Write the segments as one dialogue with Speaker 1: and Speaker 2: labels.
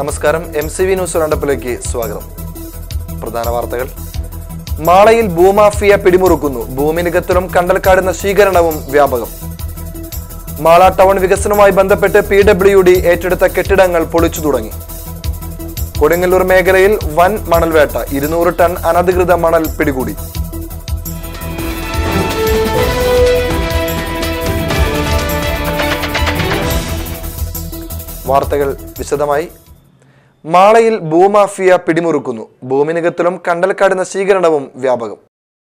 Speaker 1: നമസ്കാരം M C V news റണ്ടപ്പിലേക്ക് സ്വാഗതം പ്രധാന വാർത്തകൾ മാളയിൽ ഭൂമാഫിയ പിടിമുറുക്കുന്നു ഭൂമി നികത്തലും കണ്ടൽക്കാട് നശീകരണവും വ്യാപകം മാള ടൗൺ വികസനവുമായി ബന്ധപ്പെട്ട് പി ഡബ്ല്യു ഡി ഏറ്റെടുത്ത കെട്ടിടങ്ങൾ പൊളിച്ചു തുടങ്ങി കൊടുങ്ങല്ലൂർ മേഖലയിൽ വൻ മണൽവേട്ട ഇരുന്നൂറ് ടൺ അനധികൃത മണൽ പിടികൂടി വാർത്തകൾ വിശദമായി മാളയിൽ ഭൂമാഫിയ പിടിമുറുക്കുന്നു ഭൂമി നികത്തലും കണ്ടൽക്കാട് നശീകരണവും വ്യാപകം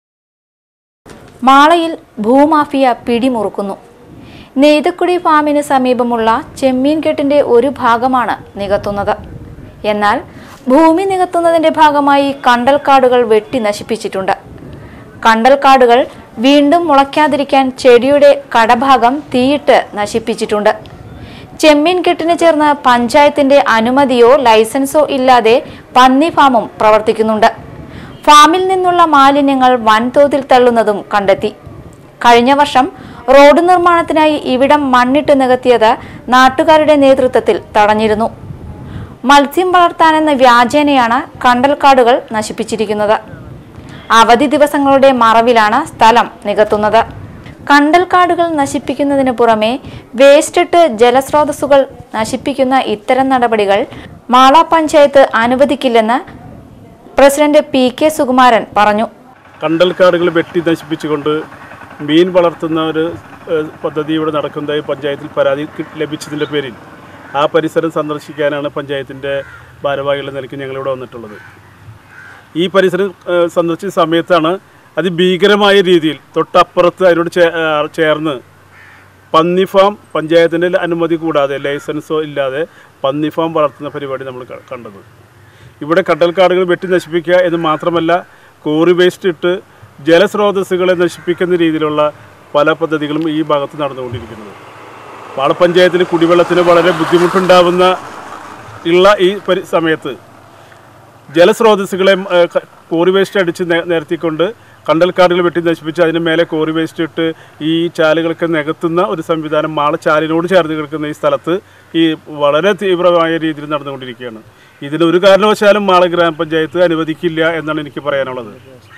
Speaker 2: മാളയിൽ ഭൂമാഫിയ പിടിമുറുക്കുന്നു നെയ്തക്കുടി ഫാമിന് സമീപമുള്ള ചെമ്മീൻകെട്ടിന്റെ ഒരു ഭാഗമാണ് നികത്തുന്നത് എന്നാൽ ഭൂമി നികത്തുന്നതിന്റെ ഭാഗമായി കണ്ടൽക്കാടുകൾ വെട്ടി നശിപ്പിച്ചിട്ടുണ്ട് കണ്ടൽക്കാടുകൾ വീണ്ടും മുളയ്ക്കാതിരിക്കാൻ ചെടിയുടെ കടഭാഗം തീയിട്ട് നശിപ്പിച്ചിട്ടുണ്ട് ചെമ്മീൻ കെട്ടിന് ചേർന്ന് പഞ്ചായത്തിന്റെ അനുമതിയോ ലൈസൻസോ ഇല്ലാതെ പന്നി ഫാമും പ്രവർത്തിക്കുന്നുണ്ട് ഫാമിൽ നിന്നുള്ള മാലിന്യങ്ങൾ വൻതോതിൽ തള്ളുന്നതും കണ്ടെത്തി കഴിഞ്ഞ വർഷം റോഡ് നിർമ്മാണത്തിനായി ഇവിടം മണ്ണിട്ട് നികത്തിയത് നാട്ടുകാരുടെ നേതൃത്വത്തിൽ തടഞ്ഞിരുന്നു മത്സ്യം വളർത്താനെന്ന വ്യാജേനയാണ് കണ്ടൽക്കാടുകൾ നശിപ്പിച്ചിരിക്കുന്നത് അവധി ദിവസങ്ങളുടെ മറവിലാണ് സ്ഥലം നികത്തുന്നത് കണ്ടൽക്കാടുകൾ നശിപ്പിക്കുന്നതിന് പുറമെ വേസ്റ്റിട്ട് ജലസ്രോതസ്സുകൾ നശിപ്പിക്കുന്ന ഇത്തരം നടപടികൾ മാള പഞ്ചായത്ത് അനുവദിക്കില്ലെന്ന് പ്രസിഡന്റ് പി കെ സുകുമാരൻ പറഞ്ഞു
Speaker 3: കണ്ടൽക്കാടുകൾ വെട്ടി നശിപ്പിച്ചുകൊണ്ട് മീൻ വളർത്തുന്ന ഒരു ഏഹ്, പദ്ധതി ഇവിടെ നടക്കുന്നതായി പഞ്ചായത്തിൽ പരാതി കി- ലഭിച്ചതിൻ്റെ പേരിൽ ആ പരിസരം സന്ദർശിക്കാനാണ് പഞ്ചായത്തിൻ്റെ ഭാരവാഹികളുടെ നിലയ്ക്ക് ഞങ്ങളിവിടെ വന്നിട്ടുള്ളത് ഈ പരിസരം ഏഹ്, സന്ദർശിച്ച സമയത്താണ് അതിഭീകരമായ രീതിയിൽ തൊട്ടപ്പുറത്ത് അതിനോട് ചേ- ഏഹ്, ചേർന്ന് പന്നി ഫാം പഞ്ചായത്തിൻ്റെ അനുമതി കൂടാതെ ലൈസൻസോ ഇല്ലാതെ പന്നി ഫാം വളർത്തുന്ന പരിപാടി നമ്മൾ ക- കണ്ടത് ഇവിടെ കണ്ടൽക്കാടുകൾ വെട്ടി നശിപ്പിക്കുക എന്ന് മാത്രമല്ല കോറി വേസ്റ്റ് ഇട്ട് ജലസ്രോതസ്സുകളെ നശിപ്പിക്കുന്ന രീതിയിലുള്ള പല പദ്ധതികളും ഈ ഭാഗത്ത് നടന്നുകൊണ്ടിരിക്കുന്നത് പാളപ്പഞ്ചായത്തിന് കുടിവെള്ളത്തിന് വളരെ ബുദ്ധിമുട്ടുണ്ടാവുന്ന ഉള്ള ഈ പരി സമയത്ത് ജലസ്രോതസ്സുകളെ ഏഹ്, ക- കോറി വേസ്റ്റ് അടിച്ച് നേ- നിരത്തിക്കൊണ്ട് കണ്ടൽക്കാടുകൾ വെട്ടി നശിപ്പിച്ച് അതിന് മേലെ കോറി വേസ്റ്റ് ഇട്ട് ഈ ചാലുകൾക്ക് നികത്തുന്ന ഒരു സംവിധാനം മാള ചാലിനോട് ചേർന്ന് കിടക്കുന്ന ഈ സ്ഥലത്ത് ഈ വളരെ തീവ്രമായ രീതിയിൽ നടന്നുകൊണ്ടിരിക്കുകയാണ് ഇതിന് ഒരു കാരണവശാലും മാള ഗ്രാമപഞ്ചായത്ത് അനുവദിക്കില്ല എന്നാണ് എനിക്ക് പറയാനുള്ളത്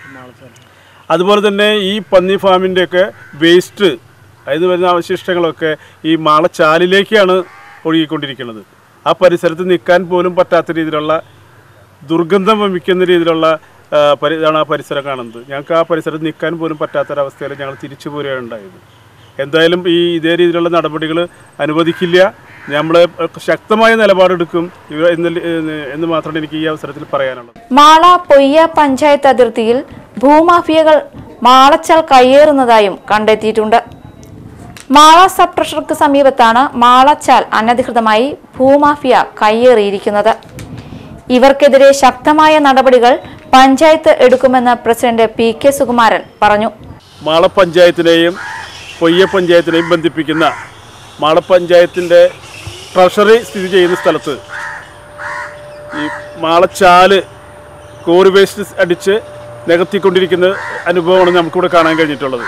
Speaker 3: അതുപോലെ തന്നെ ഈ പന്നി ഫാമിൻ്റെയൊക്കെ വേസ്റ്റ് അതിന് വരുന്ന അവശിഷ്ടങ്ങളൊക്കെ ഈ മാളച്ചാലിലേക്കാണ് ഒഴുകിക്കൊണ്ടിരിക്കുന്നത് ആ പരിസരത്ത് നിൽക്കാൻ പോലും പറ്റാത്ത രീതിയിലുള്ള ദുർഗന്ധം വമിക്കുന്ന രീതിയിലുള്ള ആ, പരി ഇതാണ് ആ പരിസരം കാണുന്നത് ഞങ്ങൾക്ക് ആ പരിസരത്ത് നിൽക്കാൻ പോലും പറ്റാത്തൊരവസ്ഥയിൽ ഞങ്ങൾ തിരിച്ചു പോരുകയാണ് ഉണ്ടായത് എന്തായാലും ഈ ഇതേ രീതിയിലുള്ള നടപടികൾ അനുവദിക്കില്ല നമ്മൾ ശക്തമായ നിലപാടെടുക്കും ഇവ എന്ന് എന്ന് മാത്രമാണ് എനിക്ക് ഈ അവസരത്തിൽ പറയാനുള്ളത്
Speaker 2: മാള പൊയ്യ പഞ്ചായത്ത് അതിർത്തിയിൽ ഭൂമാഫിയകൾ മാളച്ചാൽ കയ്യേറുന്നതായും കണ്ടെത്തിയിട്ടുണ്ട് മാള സബ് ട്രഷർക്ക് സമീപത്താണ് മാളച്ചാൽ അനധികൃതമായി ഭൂമാഫിയ കയ്യേറിയിരിക്കുന്നത് ഇവർക്കെതിരെ ശക്തമായ നടപടികൾ പഞ്ചായത്ത് എടുക്കുമെന്ന് പ്രസിഡന്റ് പി കെ സുകുമാരൻ പറഞ്ഞു
Speaker 3: മാള പഞ്ചായത്തിനെയും പൊയ്യ പഞ്ചായത്തിനെയും ബന്ധിപ്പിക്കുന്ന മാള പഞ്ചായത്തിൻ്റെ ട്രഷറി സ്ഥിതി ചെയ്യുന്ന സ്ഥലത്ത് ഈ മാളച്ചാല് കോറി വേസ്റ്റ് അടിച്ച് നികത്തിക്കൊണ്ടിരിക്കുന്ന അനുഭവമാണ് നമുക്കിവിടെ കാണാൻ കഴിഞ്ഞിട്ടുള്ളത്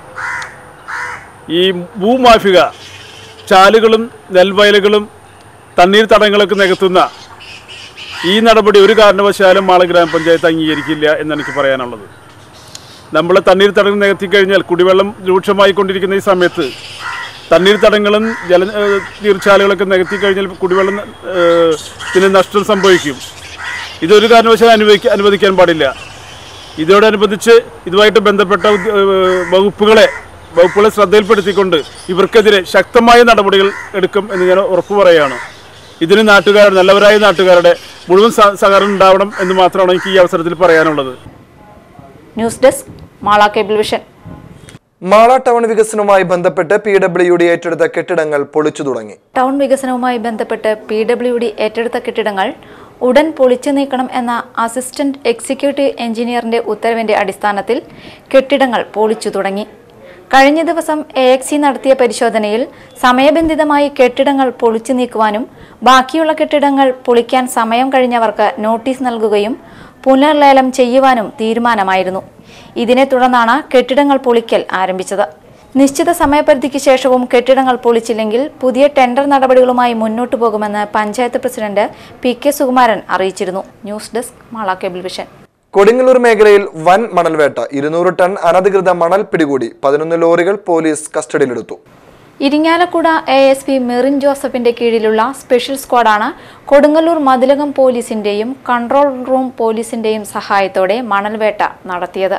Speaker 3: ഈ ഭൂമാഫിക ചാലുകളും നെൽവയലുകളും തണ്ണീർ തടങ്ങളൊക്കെ നികത്തുന്ന ഈ നടപടി ഒരു കാരണവശാലും മാള ഗ്രാമപഞ്ചായത്ത് അംഗീകരിക്കില്ല എന്നാണ് എനിക്ക് പറയാനുള്ളത് നമ്മൾ തണ്ണീർ തടങ്ങൾ നികത്തി കഴിഞ്ഞാൽ കുടിവെള്ളം രൂക്ഷമായിക്കൊണ്ടിരിക്കുന്ന ഈ സമയത്ത് തണ്ണീർ തടങ്ങളും ജല ഏഹ് നീർച്ചാലുകളൊക്കെ നികത്തി കഴിഞ്ഞാൽ കുടിവെള്ളം ഏഹ് ത്തിന് നഷ്ടം സംഭവിക്കും ഇതൊരു കാരണവശാലും അനുവദിക്കാൻ അനുവദിക്കാൻ പാടില്ല ഇതോടനുബന്ധിച്ച് ഇതുമായിട്ട് ബന്ധപ്പെട്ട ഉദ്യ- ഏഹ് വകുപ്പുകളെ വകുപ്പുകളെ ശ്രദ്ധയിൽപ്പെടുത്തിക്കൊണ്ട് ഇവർക്കെതിരെ ശക്തമായ നടപടികൾ എടുക്കും എന്ന് ഞാൻ ഉറപ്പു പറയുകയാണ് ഇതിന് നാട്ടുകാർ നല്ലവരായ നാട്ടുകാരുടെ മുഴുവൻ സഹ- സഹകരണം ഉണ്ടാവണം എന്ന് മാത്രമാണ് എനിക്ക് ഈ അവസരത്തിൽ പറയാനുള്ളത്
Speaker 2: news desk Mala cable vision
Speaker 1: Mala town വികസനവുമായി ബന്ധപ്പെട്ട് പി ഡബ്ല്യു ഡി ഏറ്റെടുത്ത കെട്ടിടങ്ങൾ പൊളിച്ചു തുടങ്ങി
Speaker 2: ടൗൺ വികസനവുമായി ബന്ധപ്പെട്ട് പി ഡബ്ല്യു ഡി ഏറ്റെടുത്ത കെട്ടിടങ്ങൾ ഉടൻ പൊളിച്ചു നീക്കണം എന്ന അസിസ്റ്റന്റ് എക്സിക്യൂട്ടീവ് എഞ്ചിനീയറിന്റെ ഉത്തരവിന്റെ അടിസ്ഥാനത്തിൽ കെട്ടിടങ്ങൾ പൊളിച്ചു തുടങ്ങി കഴിഞ്ഞ ദിവസം എ എക്സി നടത്തിയ പരിശോധനയിൽ സമയബന്ധിതമായി കെട്ടിടങ്ങൾ പൊളിച്ചു നീക്കുവാനും ബാക്കിയുള്ള കെട്ടിടങ്ങൾ പൊളിക്കാൻ സമയം കഴിഞ്ഞവർക്ക് നോട്ടീസ് നൽകുകയും പുനർലേലം ചെയ്യുവാനും തീരുമാനമായിരുന്നു ഇതിനെ തുടർന്നാണ് കെട്ടിടങ്ങൾ പൊളിക്കൽ ആരംഭിച്ചത് നിശ്ചിത സമയപരിധിക്ക് ശേഷവും കെട്ടിടങ്ങൾ പൊളിച്ചില്ലെങ്കിൽ പുതിയ ടെൻഡർ നടപടികളുമായി മുന്നോട്ടു പോകുമെന്ന് panchayat president P K Sukumaran അറിയിച്ചിരുന്നു news desk Mala cable vision
Speaker 1: Kodungallur മേഖലയിൽ വൻ മണൽവേട്ട ഇരുന്നൂറ് ടൺ അനധികൃത മണൽ പിടികൂടി പതിനൊന്ന് ലോറികൾ പോലീസ് കസ്റ്റഡിയിലെടുത്തു
Speaker 2: Irinjalakuda A S P Merin ജോസഫിന്റെ കീഴിലുള്ള സ്പെഷ്യൽ സ്ക്വാഡാണ് കൊടുങ്ങല്ലൂർ മതിലകം പോലീസിന്റെയും കൺട്രോൾ റൂം പോലീസിന്റെയും സഹായത്തോടെ മണൽവേട്ട നടത്തിയത്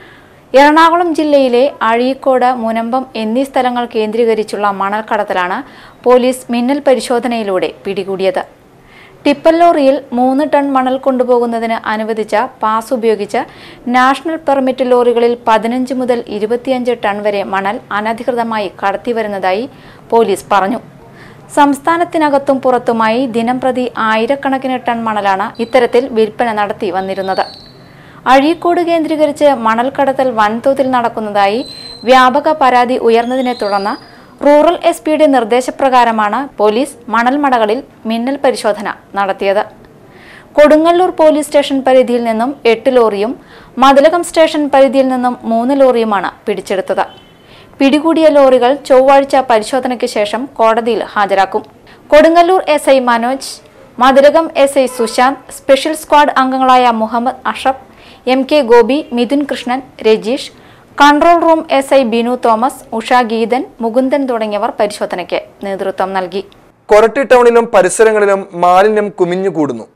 Speaker 2: എറണാകുളം ജില്ലയിലെ അഴീക്കോട് മുനമ്പം എന്നീ സ്ഥലങ്ങൾ കേന്ദ്രീകരിച്ചുള്ള മണൽ കടത്തലാണ് പോലീസ് മിന്നൽ പരിശോധനയിലൂടെ പിടികൂടിയത് ടിപ്പർ ലോറിയിൽ മൂന്ന് ടൺ മണൽ കൊണ്ടുപോകുന്നതിന് അനുവദിച്ച പാസ് ഉപയോഗിച്ച് നാഷണൽ പെർമിറ്റ് ലോറികളിൽ പതിനഞ്ച് മുതൽ ഇരുപത്തിയഞ്ച് ടൺ വരെ മണൽ അനധികൃതമായി കടത്തിവരുന്നതായി പോലീസ് പറഞ്ഞു സംസ്ഥാനത്തിനകത്തും പുറത്തുമായി ദിനംപ്രതി ആയിരക്കണക്കിന് ടൺ മണലാണ് ഇത്തരത്തിൽ വിൽപ്പന നടത്തി വന്നിരുന്നത് അഴീക്കോട് കേന്ദ്രീകരിച്ച് മണൽ കടത്തൽ വൻതോതിൽ നടക്കുന്നതായി വ്യാപക പരാതി ഉയർന്നതിനെ തുടർന്ന് റൂറൽ എസ് പിയുടെ നിർദ്ദേശപ്രകാരമാണ് പോലീസ് മണൽമടകളിൽ മിന്നൽ പരിശോധന നടത്തിയത് കൊടുങ്ങല്ലൂർ പോലീസ് സ്റ്റേഷൻ പരിധിയിൽ നിന്നും എട്ട് ലോറിയും മതിലകം സ്റ്റേഷൻ പരിധിയിൽ നിന്നും മൂന്ന് ലോറിയുമാണ് പിടിച്ചെടുത്തത് പിടികൂടിയ ലോറികൾ ചൊവ്വാഴ്ച പരിശോധനയ്ക്ക് ശേഷം കോടതിയിൽ ഹാജരാക്കും Kodungallur S I Manoj Mathilakam S I Sushant special squad അംഗങ്ങളായ Muhammad Ashaf M K Gopi Mithun Krishnan Rajeesh control room S I Binu Thomas Usha Geethan Mukundan തുടങ്ങിയവർ പരിശോധനയ്ക്ക് നേതൃത്വം നൽകി
Speaker 1: കൊരട്ടി ടൗണിലും പരിസരങ്ങളിലും മാലിന്യം കുമിഞ്ഞുകൂടുന്നു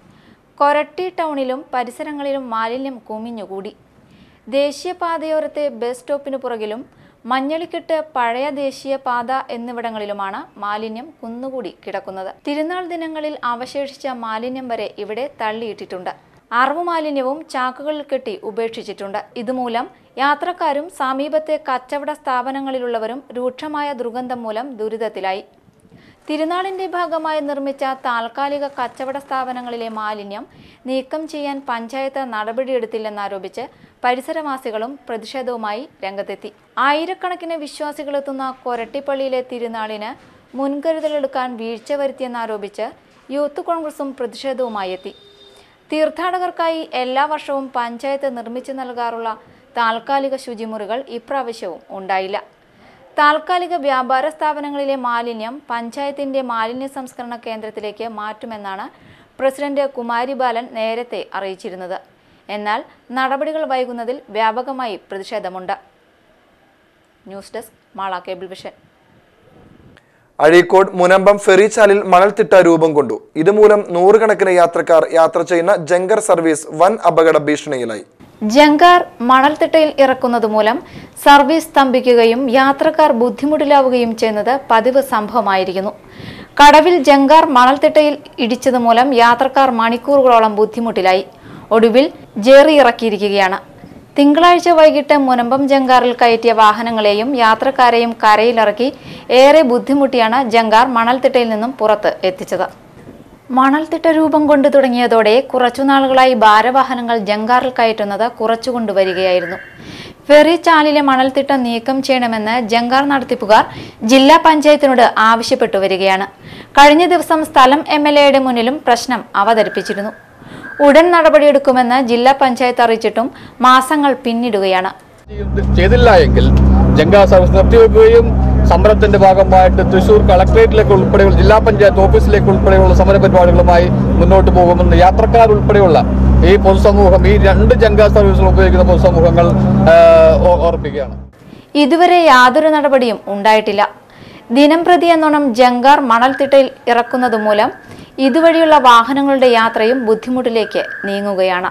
Speaker 2: കൊരട്ടി ടൗണിലും പരിസരങ്ങളിലും മാലിന്യം കുമിഞ്ഞുകൂടി ദേശീയപാതയോരത്തെ ബസ് സ്റ്റോപ്പിന് പുറകിലും മഞ്ഞളിക്കെട്ട് പഴയ ദേശീയപാത എന്നിവിടങ്ങളിലുമാണ് മാലിന്യം കുന്നുകൂടി കിടക്കുന്നത് തിരുനാൾ ദിനങ്ങളിൽ അവശേഷിച്ച മാലിന്യം വരെ ഇവിടെ തള്ളിയിട്ടിട്ടുണ്ട് അറവ് മാലിന്യവും ചാക്കുകളിൽ കെട്ടി ഉപേക്ഷിച്ചിട്ടുണ്ട് ഇതുമൂലം യാത്രക്കാരും സമീപത്തെ കച്ചവട സ്ഥാപനങ്ങളിലുള്ളവരും രൂക്ഷമായ ദുർഗന്ധം മൂലം ദുരിതത്തിലായി തിരുനാളിന്റെ ഭാഗമായി നിർമ്മിച്ച താൽക്കാലിക കച്ചവട സ്ഥാപനങ്ങളിലെ മാലിന്യം നീക്കം ചെയ്യാൻ പഞ്ചായത്ത് നടപടിയെടുത്തില്ലെന്നാരോപിച്ച് പരിസരവാസികളും പ്രതിഷേധവുമായി രംഗത്തെത്തി ആയിരക്കണക്കിന് വിശ്വാസികളെത്തുന്ന കൊരട്ടിപ്പള്ളിയിലെ തിരുനാളിന് മുൻകരുതലെടുക്കാൻ വീഴ്ച വരുത്തിയെന്നാരോപിച്ച് യൂത്ത് കോൺഗ്രസും പ്രതിഷേധവുമായി എത്തി തീർത്ഥാടകർക്കായി എല്ലാ വർഷവും പഞ്ചായത്ത് നിർമ്മിച്ചു നൽകാറുള്ള താൽക്കാലിക ശുചിമുറികൾ ഇപ്രാവശ്യവും ഉണ്ടായില്ല താൽക്കാലിക വ്യാപാര സ്ഥാപനങ്ങളിലെ മാലിന്യം പഞ്ചായത്തിന്റെ മാലിന്യ സംസ്കരണ കേന്ദ്രത്തിലേക്ക് മാറ്റുമെന്നാണ് പ്രസിഡന്റ് കുമാരി ബാലൻ നേരത്തെ അറിയിച്ചിരുന്നത് എന്നാൽ നടപടികൾ വൈകുന്നതിൽ വ്യാപകമായി പ്രതിഷേധമുണ്ട് news desk Mala cable vision
Speaker 1: Azhikode Munambam ഫെറിച്ചാലിൽ മണൽത്തിട്ട രൂപം കൊണ്ടു ഇതുമൂലം നൂറുകണക്കിന് യാത്രക്കാർ യാത്ര ചെയ്യുന്ന ജങ്കർ സർവീസ് വൻ അപകട ഭീഷണിയിലായി
Speaker 2: ജങ്കാർ മണൽത്തിട്ടയിൽ ഇറക്കുന്നത് മൂലം സർവീസ് സ്തംഭിക്കുകയും യാത്രക്കാർ ബുദ്ധിമുട്ടിലാവുകയും ചെയ്യുന്നത് പതിവ് സംഭവമായിരിക്കുന്നു കടവിൽ ജങ്കാർ മണൽത്തിട്ടയിൽ ഇടിച്ചത് മൂലം യാത്രക്കാർ മണിക്കൂറുകളോളം ബുദ്ധിമുട്ടിലായി ഒടുവിൽ ജേറി ഇറക്കിയിരിക്കുകയാണ് തിങ്കളാഴ്ച വൈകിട്ട് മുനമ്പം ജങ്കാറിൽ കയറ്റിയ വാഹനങ്ങളെയും യാത്രക്കാരെയും കരയിലിറക്കി ഏറെ ബുദ്ധിമുട്ടിയാണ് ജങ്കാർ മണൽത്തിട്ടയിൽ നിന്നും പുറത്ത് എത്തിച്ചത് മണൽത്തിട്ട രൂപം കൊണ്ടു തുടങ്ങിയതോടെ കുറച്ചുനാളുകളായി ഭാരവാഹനങ്ങൾ ജങ്കാറിൽ കയറ്റുന്നത് കുറച്ചുകൊണ്ടു വരികയായിരുന്നു ഫെറി ചാലിലെ മണൽത്തിട്ട നീക്കം ചെയ്യണമെന്ന് ജങ്കാർ നടത്തിപ്പുകാർ ജില്ലാ പഞ്ചായത്തിനോട് ആവശ്യപ്പെട്ടു വരികയാണ് കഴിഞ്ഞ ദിവസം സ്ഥലം എം എൽ എയുടെ മുന്നിലും പ്രശ്നം അവതരിപ്പിച്ചിരുന്നു ഉടൻ നടപടിയെടുക്കുമെന്ന് ജില്ലാ പഞ്ചായത്ത് അറിയിച്ചിട്ടും മാസങ്ങൾ പിന്നിടുകയാണ്
Speaker 4: ചെയ്തില്ല എങ്കിൽ ജങ്കാ സർവീസ് നിർത്തിവെക്കുകയും സമരത്തിന്റെ ഭാഗമായിട്ട് തൃശൂർ കളക്ടറേറ്റിലേക്ക് ഉൾപ്പെടെയുള്ള ജില്ലാ പഞ്ചായത്ത് ഓഫീസിലേക്ക് ഉൾപ്പെടെയുള്ള സമര പരിപാടികളുമായി മുന്നോട്ട് പോകുമെന്ന് യാത്രക്കാർ ഉൾപ്പെടെയുള്ള ഈ പൊതുസമൂഹം ഈ രണ്ട് ജങ്കാ സർവീസുകൾ ഉപയോഗിക്കുന്ന പൊതുസമൂഹങ്ങൾ ആ, ഓ- ഓർപ്പിക്കുകയാണ്
Speaker 2: ഇതുവരെ യാതൊരു നടപടിയും ഉണ്ടായിട്ടില്ല ദിനം പ്രതി എന്നോണം ജങ്കാർ മണൽത്തിട്ടയിൽ ഇറക്കുന്നത് മൂലം ഇതുവഴിയുള്ള വാഹനങ്ങളുടെ യാത്രയും ബുദ്ധിമുട്ടിലേക്ക് നീങ്ങുകയാണ്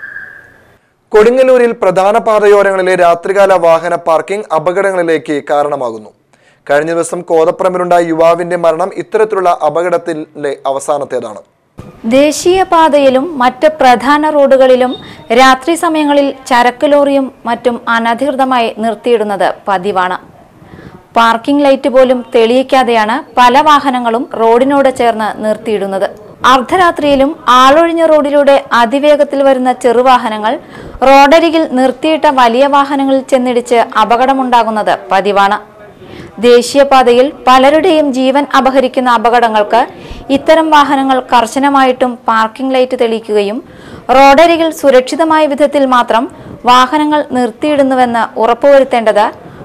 Speaker 1: കൊടുങ്ങല്ലൂരിൽ പ്രധാന പാതയോരങ്ങളിലെ രാത്രികാല വാഹന പാർക്കിംഗ് അപകടങ്ങളിലേക്ക് കാരണമാകുന്നു കഴിഞ്ഞ ദിവസം കോതപ്പറമ്പിലുണ്ടായ യുവാവിന്റെ മരണം ഇത്തരത്തിലുള്ള അപകടത്തിന്റെ അവസാനത്തേതാണ്
Speaker 2: ദേശീയപാതയിലും മറ്റ് പ്രധാന റോഡുകളിലും രാത്രി സമയങ്ങളിൽ ചരക്ക് ലോറിയും മറ്റും അനധികൃതമായി നിർത്തിയിടുന്നത് പതിവാണ് പാർക്കിംഗ് ലൈറ്റ് പോലും തെളിയിക്കാതെയാണ് പല വാഹനങ്ങളും റോഡിനോട് ചേർന്ന് നിർത്തിയിടുന്നത് അർദ്ധരാത്രിയിലും ആളൊഴിഞ്ഞ റോഡിലൂടെ അതിവേഗത്തിൽ വരുന്ന ചെറുവാഹനങ്ങൾ റോഡരികിൽ നിർത്തിയിട്ട വലിയ വാഹനങ്ങളിൽ ചെന്നിടിച്ച് അപകടമുണ്ടാകുന്നത് പതിവാണ് ദേശീയപാതയിൽ പലരുടെയും ജീവൻ അപഹരിക്കുന്ന അപകടങ്ങൾക്ക് ഇത്തരം വാഹനങ്ങൾ കർശനമായിട്ടും പാർക്കിംഗ് ലൈറ്റ് തെളിയിക്കുകയും റോഡരികിൽ സുരക്ഷിതമായ വിധത്തിൽ മാത്രം വാഹനങ്ങൾ നിർത്തിയിടുന്നുവെന്ന് ഉറപ്പുവരുത്തേണ്ടത്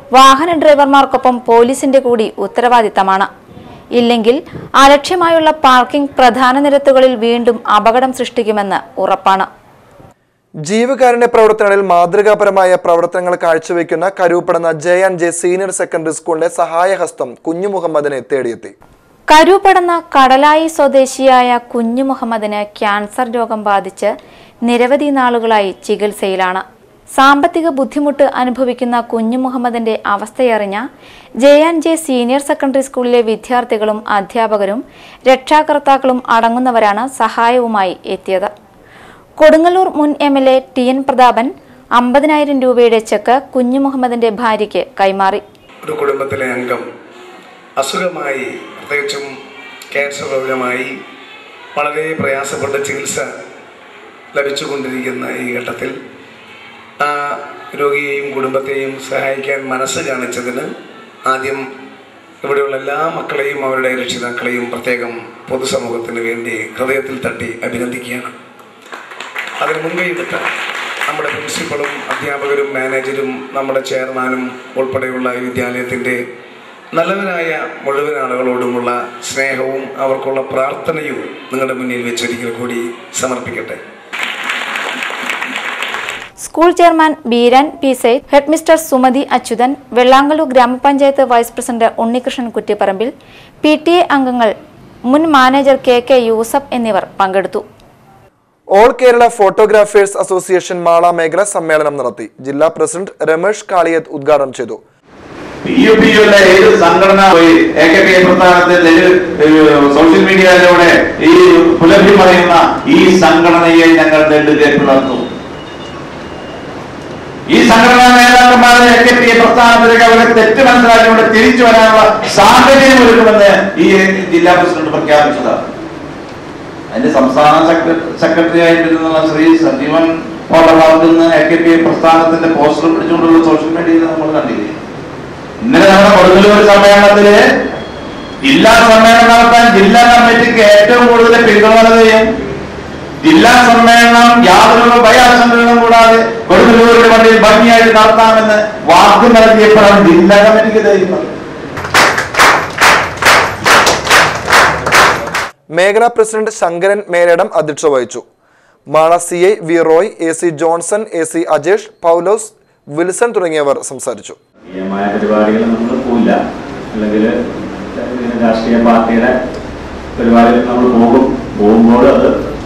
Speaker 2: വാഹന ഡ്രൈവർമാർക്കൊപ്പം പോലീസിന്റെ കൂടി ഉത്തരവാദിത്തമാണ് ഇല്ലെങ്കിൽ അലക്ഷ്യമായുള്ള പാർക്കിംഗ് പ്രധാന നിരത്തുകളിൽ വീണ്ടും അപകടം സൃഷ്ടിക്കുമെന്ന് ഉറപ്പാണ്
Speaker 1: ജീവകാരുണ്യ പ്രവർത്തനങ്ങളിൽ മാതൃകാപരമായ പ്രവർത്തനങ്ങൾ കാഴ്ചവെക്കുന്ന Karuppadanna J and J senior secondary സ്കൂളിന്റെ സഹായഹസ്തം കുഞ്ഞു മുഹമ്മദിനെ തേടിയെത്തി
Speaker 2: കരൂപ്പടന്ന കടലായി സ്വദേശിയായ കുഞ്ഞു മുഹമ്മദിന് ക്യാൻസർ രോഗം ബാധിച്ച് നിരവധി നാളുകളായി ചികിത്സയിലാണ് സാമ്പത്തിക ബുദ്ധിമുട്ട് അനുഭവിക്കുന്ന കുഞ്ഞു മുഹമ്മദിന്റെ അവസ്ഥയറിഞ്ഞ J and J senior secondary സ്കൂളിലെ വിദ്യാർത്ഥികളും അധ്യാപകരും രക്ഷാകർത്താക്കളും അടങ്ങുന്നവരാണ് സഹായവുമായി എത്തിയത് കൊടുങ്ങല്ലൂർ മുൻ M L A T N Prathapan അമ്പതിനായിരം രൂപയുടെ ചെക്ക് കുഞ്ഞു മുഹമ്മദിന്റെ ഭാര്യയ്ക്ക് കൈമാറി
Speaker 5: ഒരു കുടുംബത്തിലെ അംഗം അസുഖമായി പ്രത്യേകിച്ചും ക്യാൻസർ രോഗമായി വളരെ പ്രയാസപ്പെട്ട ചികിത്സ ലഭിച്ചുകൊണ്ടിരിക്കുന്ന ഈ ഘട്ടത്തിൽ ആ രോഗിയെയും കുടുംബത്തെയും സഹായിക്കാൻ മനസ്സ് കാണിച്ചതിന് ആദ്യം ഇവിടെയുള്ള എല്ലാ മക്കളെയും അവരുടെ രക്ഷിതാക്കളെയും പ്രത്യേകം പൊതുസമൂഹത്തിന് വേണ്ടി ഹൃദയത്തിൽ തട്ടി അഭിനന്ദിക്കുകയാണ് അതിന് മുൻകൈയെടുത്ത നമ്മുടെ പ്രിൻസിപ്പളും അധ്യാപകരും മാനേജരും നമ്മുടെ ചെയർമാനും ഉൾപ്പെടെയുള്ള ഈ വിദ്യാലയത്തിൻ്റെ നല്ലവരായ മുഴുവൻ ആളുകളോടുമുള്ള സ്നേഹവും അവർക്കുള്ള പ്രാർത്ഥനയും നിങ്ങളുടെ മുന്നിൽ വെച്ചൊരിക്കൽ കൂടി സമർപ്പിക്കട്ടെ
Speaker 2: school chairman Beeran P Sayed head mister Sumathi Achuthan Vellangallur ഗ്രാമപഞ്ചായത്ത് vice president Unnikrishnan Kuttipparambil P T A അംഗങ്ങൾ മുൻ മാനേജർ കെ കെ യൂസഫ് എന്നിവർ പങ്കെടുത്തു
Speaker 1: all Kerala photographers association Mala മേഖല സമ്മേളനം നടത്തി ജില്ലാ പ്രസിഡന്റ് രമേഷ് കാളിയത്ത് ഉദ്ഘാടനം ചെയ്തു
Speaker 6: പി യു പി യുള്ള ഏത് സംഘടന പോയി എ കെ പി പ്രസ്ഥാനത്തിൽ സോഷ്യൽ മീഡിയയിലൂടെ ഈ പുലഭ്യമറിയുന്ന ഈ സംഘടനയെ ഞങ്ങൾ നെല്ലുകയെ പിളർന്നു ഈ സംഘടനാ നേതാക്കന്മാരെ എ കെ പി പ്രസ്ഥാനത്തിലേക്ക് അവരെ തെറ്റ് മനസ്സിലാക്കിക്കൊണ്ട് തിരിച്ചു വരാനുള്ള സാഹചര്യം ഒരുക്കുമെന്ന് ഈ ജില്ലാ പ്രസിഡന്റ് പ്രഖ്യാപിച്ചതാണ് അതിന്റെ സംസ്ഥാന സെക്രട്ടറി ആയിട്ടിരുന്ന ശ്രീ സജീവൻ ഭാഗത്തുനിന്ന് എ കെ പി പ്രസ്ഥാനത്തിന്റെ പോസ്റ്റർ പിടിച്ചുകൊണ്ടുള്ള സോഷ്യൽ മീഡിയയിൽ നമ്മൾ കണ്ടില്ലേ ഇന്നലെ നമ്മുടെ കൊടുങ്ങല്ലൂർ സമ്മേളനത്തില് ജില്ലാ സമ്മേളനം നടത്താൻ ജില്ലാ കമ്മിറ്റിക്ക് ഏറ്റവും കൂടുതൽ പിന്തുണ നൽകുകയും ജില്ലാ സമ്മേളനം യാതൊരു ഭയാശങ്കകളും കൂടാതെ കൊടുങ്ങല്ലൂരിന്റെ വണ്ടിയിൽ ഭംഗിയായിട്ട് നടത്താമെന്ന് വാക്ക് നൽകിയപ്പോഴാണ് ജില്ലാ കമ്മിറ്റിക്ക് ധൈര്യം
Speaker 1: മേഖലാ പ്രസിഡന്റ് ശങ്കരൻ മേരടം അധ്യക്ഷത വഹിച്ചു Mala C I V Roy A C Johnson A C Ajesh Paulose Wilson തുടങ്ങിയവർ സംസാരിച്ചു
Speaker 7: രാഷ്ട്രീയമായ പരിപാടികൾ നമ്മൾ പോയില്ല അല്ലെങ്കിൽ രാഷ്ട്രീയ പാർട്ടിയുടെ പരിപാടികൾ നമ്മൾ പോകും പോകുമ്പോൾ അത്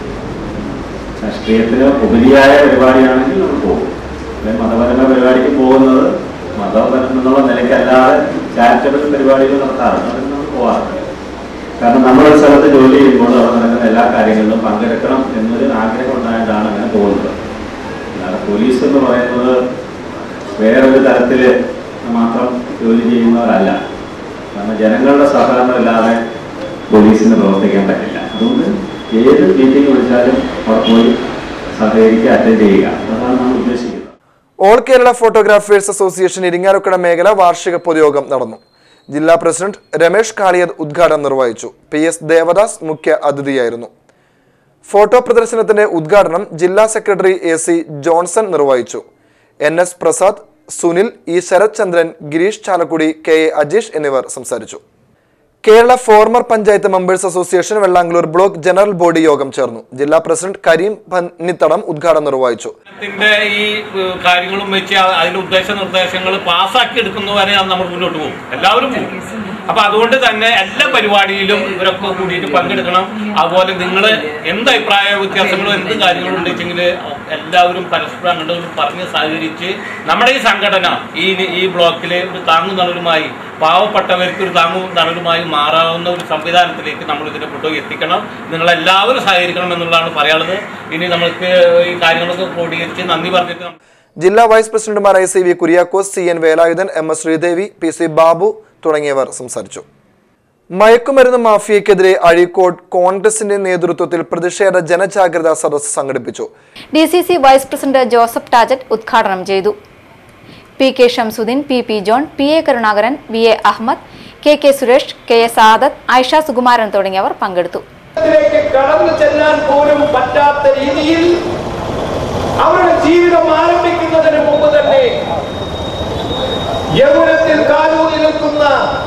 Speaker 7: രാഷ്ട്രീയത്തിന് ഉപരിയായ പരിപാടിയാണെങ്കിൽ നമ്മൾ പോകും അല്ലെങ്കിൽ മതപരമായ പരിപാടിക്ക് പോകുന്നത് മതപരം എന്നുള്ള നിലയ്ക്കല്ലാതെ ചാരിറ്റബിൾ പരിപാടികൾ നടത്താറുണ്ട് അതിന് നമ്മൾ പോകാറുണ്ട് കാരണം നമ്മളൊരു സ്ഥലത്ത് ജോലി ചെയ്യുമ്പോൾ അവിടെ നടക്കുന്ന എല്ലാ കാര്യങ്ങളിലും പങ്കെടുക്കണം എന്നൊരു ആഗ്രഹം ഉണ്ടായിട്ടാണ് അങ്ങനെ പോകുന്നത് അല്ലാതെ പോലീസ് എന്ന് പറയുന്നത് വേറൊരു തരത്തിൽ മാത്രം ജോലി ചെയ്യുന്നവരല്ല കാരണം ജനങ്ങളുടെ സഹകരണം ഇല്ലാതെ പോലീസിന് പ്രവർത്തിക്കാൻ പറ്റില്ല അതുകൊണ്ട് ഏത് മീറ്റിംഗ് വിളിച്ചാലും അവിടെ പോയി സഹകരിക്കുക അറ്റൻഡ് ചെയ്യുക അതാണ് നമ്മൾ ഉദ്ദേശിക്കുന്നത്
Speaker 1: all Kerala photographers association Irinjalakuda മേഖല വാർഷിക പൊതുയോഗം നടന്നു ജില്ലാ പ്രസിഡന്റ് രമേഷ് കാളിയത്ത് ഉദ്ഘാടനം നിർവഹിച്ചു പി എസ് ദേവദാസ് മുഖ്യ അതിഥിയായിരുന്നു ഫോട്ടോ പ്രദർശനത്തിന്റെ ഉദ്ഘാടനം ജില്ലാ സെക്രട്ടറി എ സി ജോൺസൺ നിർവഹിച്ചു N S Prasad Sunil E Sarath Chandran Gireesh Chalakudy K A Ajeesh എന്നിവർ സംസാരിച്ചു Kerala former panchayat members association Vellangallur block general body യോഗം ചേർന്നു ജില്ലാ പ്രസിഡന്റ് കരീം പന്നിത്തടം ഉദ്ഘാടനം നിർവഹിച്ചു
Speaker 8: ത്തിന്റെ ഈ ഏഹ്, കാര്യങ്ങളും വെച്ച് അ- അതിന്റെ ഉദ്ദേശ നിർദ്ദേശങ്ങൾ പാസ്സാക്കി എടുക്കുന്നവരെ നമ്മൾ മുന്നോട്ട് പോകും എല്ലാവരും പോകും അപ്പൊ അതുകൊണ്ട് തന്നെ എല്ലാ പരിപാടിയിലും ഇവരൊക്കെ കൂടിയിട്ട് പങ്കെടുക്കണം അതുപോലെ നിങ്ങൾ എന്ത് അഭിപ്രായ വ്യത്യാസങ്ങളും എന്ത് കാര്യങ്ങളും ഉണ്ടെങ്കിൽ എല്ലാവരും പരസ്പരം അങ്ങോട്ട് പറഞ്ഞ് സഹകരിച്ച് നമ്മുടെ ഈ സംഘടന ഈ ഈ ബ്ലോക്കിലെ ഒരു താങ്ങുനളരുമായി പാവപ്പെട്ടവർക്ക് ഒരു താങ്ങു നളരുമായി മാറാവുന്ന ഒരു സംവിധാനത്തിലേക്ക് നമ്മൾ ഇതിനെ കൊണ്ടുപോയി എത്തിക്കണം നിങ്ങൾ എല്ലാവരും സഹകരിക്കണം എന്നുള്ളതാണ് പറയാനുള്ളത് ഇനി നമ്മൾക്ക് ഈ കാര്യങ്ങളൊക്കെ ക്രോഡീകരിച്ച് നന്ദി പറഞ്ഞിട്ട് നമുക്ക്
Speaker 1: ജില്ലാ വൈസ് പ്രസിഡന്റുമാരായ C V Kuriakose C N Velayudhan M S Sreedevi P C Babu തുടങ്ങിയവർ സംസാരിച്ചു മയക്കുമരുന്ന് മാഫിയക്കെതിരെ അഴീക്കോട് കോൺഗ്രസിന്റെ നേതൃത്വത്തിൽ പ്രതിഷേധ ജനജാഗ്രതാ സദസ്സ് സംഘടിപ്പിച്ചു
Speaker 2: D C C vice president Joseph Tajet ഉദ്ഘാടനം ചെയ്തു P K Shamsuddin P P John P A Karunakaran V A Ahammed K K Suresh K S Adath Ayisha Sukumaran തുടങ്ങിയവർ പങ്കെടുത്തു
Speaker 9: ത്തിലേക്ക് കടന്നു ചെല്ലാൻ പോലും പറ്റാത്ത രീതിയിൽ അവരുടെ ജീവിതം ആരംഭിക്കുന്നതിന് മുമ്പ് തന്നെ യൗവനത്തിൽ കാലൂതി നിൽക്കുന്ന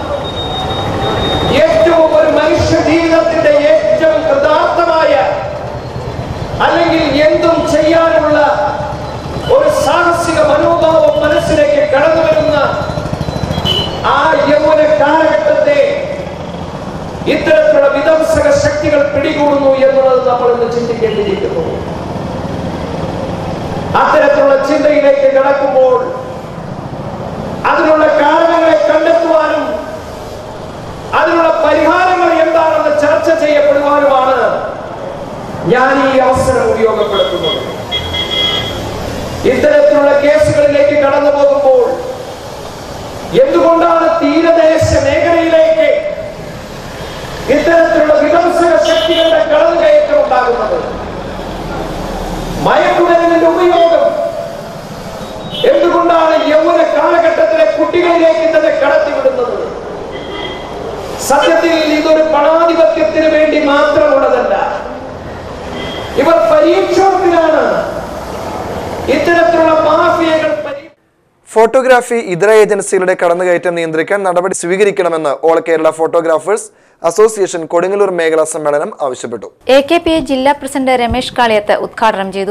Speaker 9: ഏറ്റവും ഒരു മനുഷ്യ ജീവിതത്തിന്റെ ഏറ്റവും കൃതാർത്ഥമായ അല്ലെങ്കിൽ എന്തും ചെയ്യാനുള്ള ഒരു സാഹസിക മനോഭാവം മനസ്സിലേക്ക് കടന്നു വരുന്ന ആ യൗവന കാലഘട്ടത്തെ ഇത്തരത്തിലുള്ള വിധ്വംസക ശക്തികൾ പിടികൂടുന്നു എന്നുള്ളത് നമ്മൾ ഇന്ന് ചിന്തിക്കേണ്ടിയിരിക്കുന്നു അത്തരത്തിലുള്ള ചിന്തയിലേക്ക് കടക്കുമ്പോൾ അതിനുള്ള കാരണങ്ങളെ കണ്ടെത്തുവാനും അതിനുള്ള പരിഹാരങ്ങൾ എന്താണെന്ന് ചർച്ച ചെയ്യപ്പെടുവാനുമാണ് ഞാൻ ഈ അവസരം ഉപയോഗപ്പെടുത്തുന്നത് ഇത്തരത്തിലുള്ള കേസുകളിലേക്ക് കടന്നു പോകുമ്പോൾ എന്തുകൊണ്ടാണ് തീരദേശ മേഖലയിലേക്ക് ഇത്തരത്തിലുള്ള വിധ്വംസക ശക്തികളുടെ കടന്നുകയറ്റം ഉണ്ടാകുന്നത് മയക്കുമരുന്നിന്റെ ഉപയോഗം എന്തുകൊണ്ടാണ് യൗവന കാലഘട്ടത്തിലെ കുട്ടികളിലേക്ക് തന്നെ കടത്തിവിടുന്നത് സത്യത്തിൽ ഇതൊരു പണാധിപത്യത്തിന് വേണ്ടി മാത്രമുള്ളതല്ല ഇവർ പരീക്ഷണത്തിലാണ് ഇത്തരത്തിലുള്ള മാഫിയകൾ പരീ
Speaker 1: ഫോട്ടോഗ്രാഫി ഇതര ഏജൻസികളുടെ കടന്നുകയറ്റം നിയന്ത്രിക്കാൻ നടപടി സ്വീകരിക്കണമെന്ന് all Kerala photographers association Kodungallur മേഖലാ സമ്മേളനം ആവശ്യപ്പെട്ടു
Speaker 2: എ കെ പി എ ജില്ലാ പ്രസിഡന്റ് രമേശ് കാളിയത്ത് ഉദ്ഘാടനം ചെയ്തു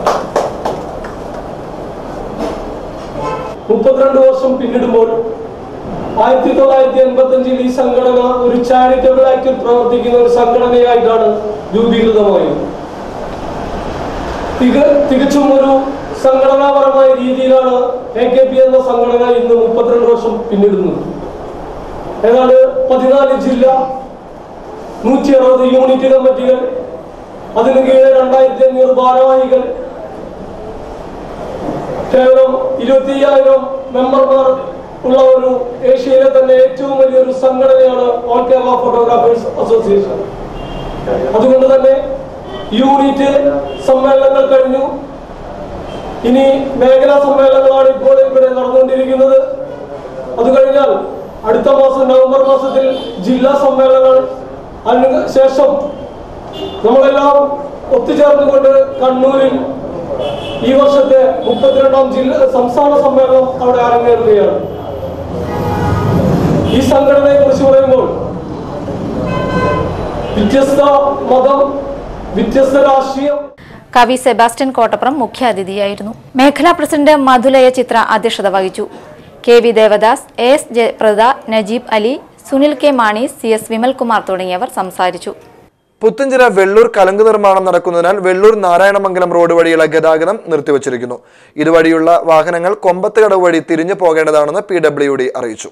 Speaker 10: മുപ്പത്തിരണ്ട് വർഷം പിന്നിടുമ്പോൾ ആയിരത്തി തൊള്ളായിരത്തി എൺപത്തി അഞ്ചിൽ ഈ സംഘടന ഒരു ചാരിറ്റബിൾ ആക്ടിൽ പ്രവർത്തിക്കുന്ന ഒരു സംഘടനയായിട്ടാണ് രൂപീകൃതമായത് തിക തികച്ചും ഒരു സംഘടനാപരമായ രീതിയിലാണ് എ കെ പി എന്ന സംഘടന ഇന്ന് മുപ്പത്തിരണ്ട് വർഷം പിന്നിടുന്നത് ഏതാണ്ട് പതിനാല് ജില്ല നൂറ്റി അറുപത് യൂണിറ്റ് കമ്മിറ്റികൾ അതിന് കീഴെ രണ്ടായിരത്തി അഞ്ഞൂറ് ഭാരവാഹികൾ കേവലം ഇരുപത്തി അയ്യായിരം മെമ്പർമാർ ഉള്ള ഒരു ഏഷ്യയിലെ തന്നെ ഏറ്റവും വലിയൊരു സംഘടനയാണ് ഓൾ കേരള ഫോട്ടോഗ്രാഫേഴ്സ് അസോസിയേഷൻ അതുകൊണ്ട് തന്നെ യൂണിറ്റ് സമ്മേളനങ്ങൾ കഴിഞ്ഞു ഇനി മേഖലാ സമ്മേളനങ്ങളാണ് ഇപ്പോൾ ഇവിടെ നടന്നുകൊണ്ടിരിക്കുന്നത് അത് കഴിഞ്ഞാൽ അടുത്ത മാസം നവംബർ മാസത്തിൽ ജില്ലാ സമ്മേളനങ്ങൾ അതിന് ശേഷം നമ്മളെല്ലാം ഒത്തുചേർന്നുകൊണ്ട് കണ്ണൂരിൽ ഈ വർഷത്തെ മുപ്പത്തിരണ്ടാം ജില്ല സംസ്ഥാന സമ്മേളനം അവിടെ അരങ്ങേറുകയാണ് ഈ സംഘടനയെ കുറിച്ച് പറയുമ്പോൾ വ്യത്യസ്ത മതം വ്യത്യസ്ത രാഷ്ട്രീയം
Speaker 2: കവി സെബാസ്റ്റ്യൻ കോട്ടപ്പുറം മുഖ്യാതിഥിയായിരുന്നു മേഖലാ പ്രസിഡന്റ് മധുലയ ചിത്ര അധ്യക്ഷത വഹിച്ചു K V Devadas A S Jayaprada Najeeb Ali Sunil K Mani C S Vimalkumar തുടങ്ങിയവർ സംസാരിച്ചു
Speaker 1: പുത്തഞ്ചിറ വെള്ളൂർ കലങ്ക് നിർമ്മാണം നടക്കുന്നതിനാൽ വെള്ളൂർ നാരായണമംഗലം റോഡ് വഴിയുള്ള ഗതാഗതം നിർത്തിവച്ചിരിക്കുന്നു ഇതുവഴിയുള്ള വാഹനങ്ങൾ കൊമ്പത്തുകടവ് വഴി തിരിഞ്ഞു പോകേണ്ടതാണെന്ന് പി ഡബ്ല്യു ഡി അറിയിച്ചു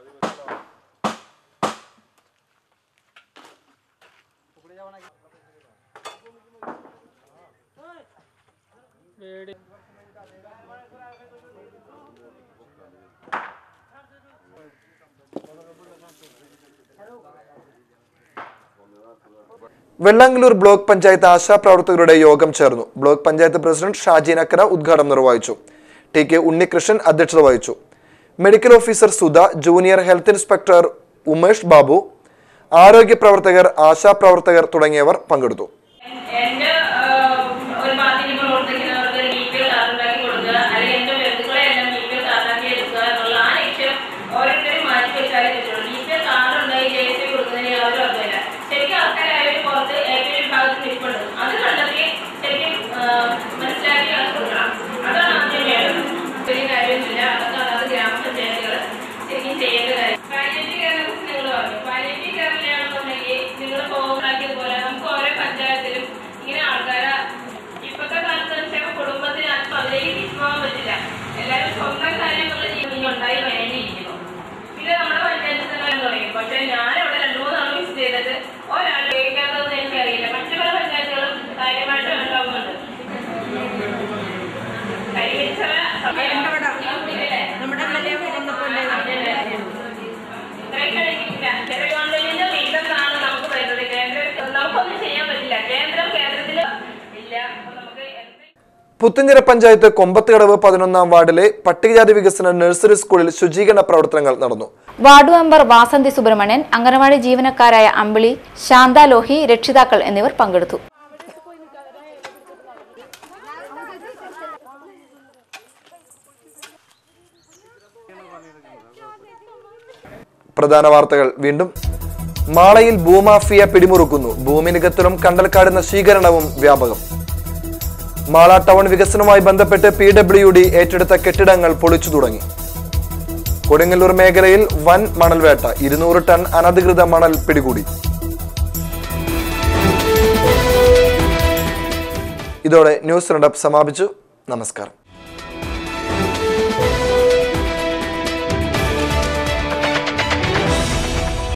Speaker 1: വെള്ളാങ്കലൂർ ബ്ലോക്ക് പഞ്ചായത്ത് ആശാപ്രവർത്തകരുടെ യോഗം ചേർന്നു ബ്ലോക്ക് പഞ്ചായത്ത് പ്രസിഡന്റ് ഷാജി നക്കര ഉദ്ഘാടനം നിർവഹിച്ചു ടി കെ ഉണ്ണികൃഷ്ണൻ അധ്യക്ഷത വഹിച്ചു medical officer Sudha junior health inspector Umesh Babu ആരോഗ്യ പ്രവർത്തകർ ആശാപ്രവർത്തകർ തുടങ്ങിയവർ പങ്കെടുത്തു
Speaker 11: എന്റെ ഒരു പാർട്ടിക്ക് പ്രവർത്തിക്കുന്നവർക്ക് ബി പി എൽ കാർഡ് ഉണ്ടാക്കി കൊടുക്കുക അല്ലെങ്കിൽ എന്റെ ബന്ധുക്കളെ എല്ലാം ബി പി എൽ കാർഡാക്കി എടുക്കുക എന്നുള്ള ആ ലക്ഷ്യം ഓരോരുത്തരും മാറ്റി വെച്ചാലേ പറ്റുള്ളൂ ബി പി എൽ കാർഡ് ഉണ്ടായി ജെ എസ് കൊടുക്കുന്നതിന് യാതൊരു അർത്ഥമില്ല ശരിക്കും ആൾക്കാരെ ആയാലും പുറത്ത് എ പി എൽ വിഭാഗത്തിൽ നിൽപ്പുണ്ട് അത് കണ്ടെത്തി ശരിക്കും ആ, മനസ്സിലാക്കി അത് കൊടുക്കണം അതാണ് ആദ്യം വേണ്ടത് വലിയ കാര്യമൊന്നുമില്ല അതൊക്കെ അതാത് ഗ്രാമപഞ്ചായത്തുകൾ ശരിക്കും ചെയ്യേണ്ട കാര്യം പാലിയേറ്റീവ് കെയറിനെ കുറിച്ച് നിങ്ങൾ പറഞ്ഞു പാലിയേറ്റീവ് കെയറിലാണെന്നുണ്ടെങ്കിൽ നിങ്ങൾ പോകുമ്പോഴാക്കിയതുപോലെ നമുക്ക് ഓരോ പഞ്ചായത്തിലും ഇങ്ങനെ ആൾക്കാരെ ഇപ്പോഴത്തെ കാലത്ത് വെച്ചാൽ കുടുംബത്തിന് ആർക്കും അതിലേക്ക് തിരിച്ചുപോകാൻ പറ്റില്ല എല്ലാവരും സ്വന്തം കാര്യങ്ങൾ ഇനി ഉണ്ടായി വേണ്ടിയിരിക്കുന്നു പിന്നെ നമ്മുടെ പഞ്ചായത്തിൽ തന്നെ തുടങ്ങി പക്ഷെ ഞാൻ ഇവിടെ രണ്ടു മൂന്ന് തവണ വിസിറ്റ് ചെയ്തിട്ട് ഒരാൾ ഉപയോഗിക്കാത്തതെന്ന് എനിക്കറിയില്ല മറ്റു പല പഞ്ചായത്തുകളും കാര്യമായിട്ട് ഉണ്ടാവുന്നുണ്ട് കൈവരിച്ചവ നമ്മുടെ ഇത്രയും കഴിഞ്ഞിട്ടില്ല ചെറിയ ഗവൺമെന്റിന്റെ വിഹിതമാണ് നമുക്ക് വരുന്നത് കേന്ദ്ര നമുക്കൊന്നും ചെയ്യാൻ പറ്റില്ല കേന്ദ്രം കേന്ദ്രത്തിൽ ഇല്ല അപ്പൊ നമുക്ക്
Speaker 1: പുത്തഞ്ചിറ പഞ്ചായത്ത് കൊമ്പത്തുകടവ് പതിനൊന്നാം വാർഡിലെ പട്ടികജാതി വികസന നഴ്സറി സ്കൂളിൽ ശുചീകരണ പ്രവർത്തനങ്ങൾ നടന്നു
Speaker 2: വാർഡ് മെമ്പർ വാസന്തി സുബ്രഹ്മണ്യൻ അംഗനവാടി ജീവനക്കാരായ അമ്പിളി ശാന്ത ലോഹി രക്ഷിതാക്കൾ എന്നിവർ പങ്കെടുത്തു
Speaker 1: പ്രധാന വാർത്തകൾ വീണ്ടും മാളയിൽ ഭൂമാഫിയ പിടിമുറുക്കുന്നു ഭൂമി നികത്തലും കണ്ടൽക്കാട് നശീകരണവും വ്യാപകം മാള ടൗൺ വികസനവുമായി ബന്ധപ്പെട്ട് പി ഡബ്ല്യു ഡി ഏറ്റെടുത്ത കെട്ടിടങ്ങൾ പൊളിച്ചു തുടങ്ങി കൊടുങ്ങല്ലൂർ മേഖലയിൽ വൻ മണൽവേട്ട ഇരുന്നൂറ് ടൺ അനധികൃത മണൽ പിടികൂടി ഇതോടെ ന്യൂസ് റണ്ടപ്പ് സമാപിച്ചു നമസ്കാരം